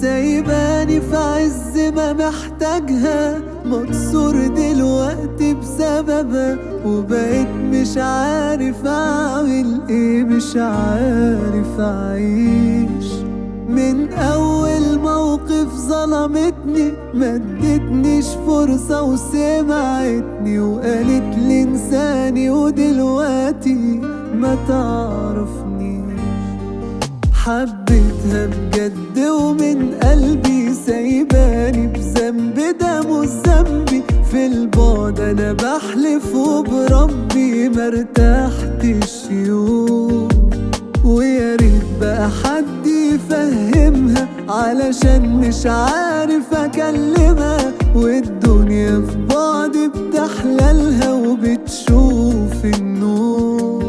سايباني في عز ما محتاجها مكسور دلوقتي بسببها وبقيت مش عارف اعمل ايه مش عارف اعيش من اول موقف ظلمتني ما ادتنيش فرصة وسمعتني وقالت لي انساني ودلوقتي ما تعرفنيش حبيتها بجد ومن قلبي سايباني بذنب ده مش ذنبي في البعد انا بحلف وبربي مرتحتش يوم ويا ريت بقى حد يفهمها علشان مش عارف اكلمها والدنيا في بعد بتحلالها وبتشوف النور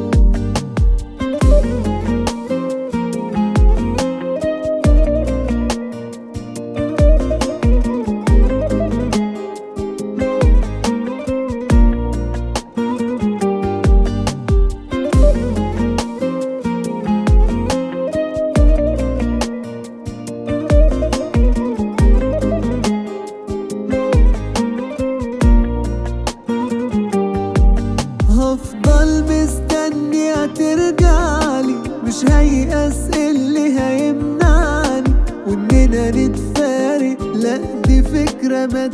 هفضل مستني هترجعلي مش هيأس اللي هيمنعني واننا نتفارق لا دي فكرة ما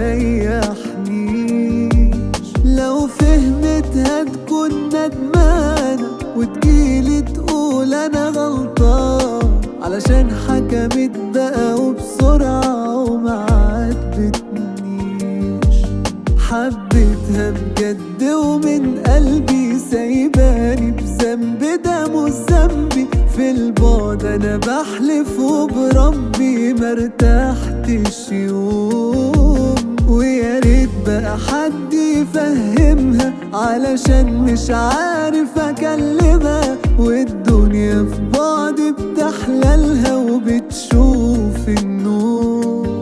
تريحنيش لو فهمتها تكون ندمانة وتجيلي تقول انا غلطان علشان حكمت بقى وبسرعة وما عاتبتنيش حبيتها بجد ومن قلبي سايباني بذنب ده مش ذنبي في البعد انا بحلف وبربي مرتحتش يوم ويا ريت بقى حد يفهمها علشان مش عارف اكلمها والدنيا في بعد بتحلالها وبتشوف النور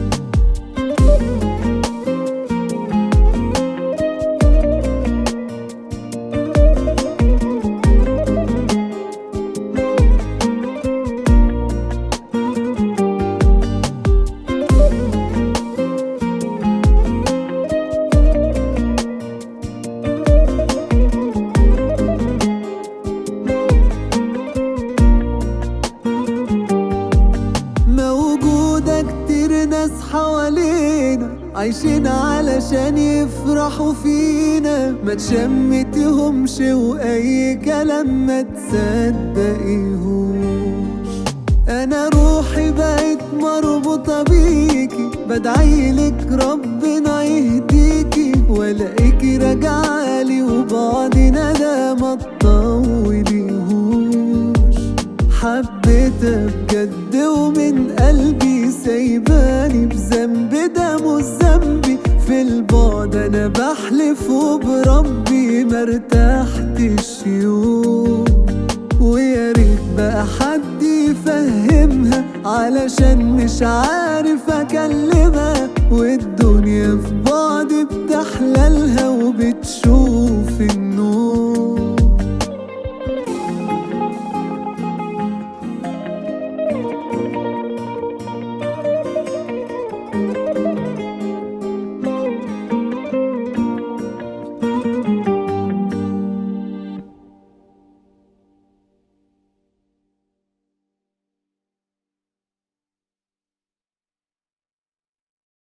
موجودة كتير ناس حوالينا عايشين علشان يفرحوا فينا ما تشمتهمش واي كلام ما تصدقيهوش انا روحي بقت مربوطة بيكي بدعيلك ربنا يهديكي والاقيكي راجعالي وبعدنا ده ما تطوليهوش حبيتها بجد ومن قلبي سايباني بذنب ده مش ذنبي في البعد انا بحلف وبربي مرتحتش يوم ويا ريت بقى حد يفهمها علشان مش عارف اكلمها والدنيا في بعد بتحلالها وبتشوف النور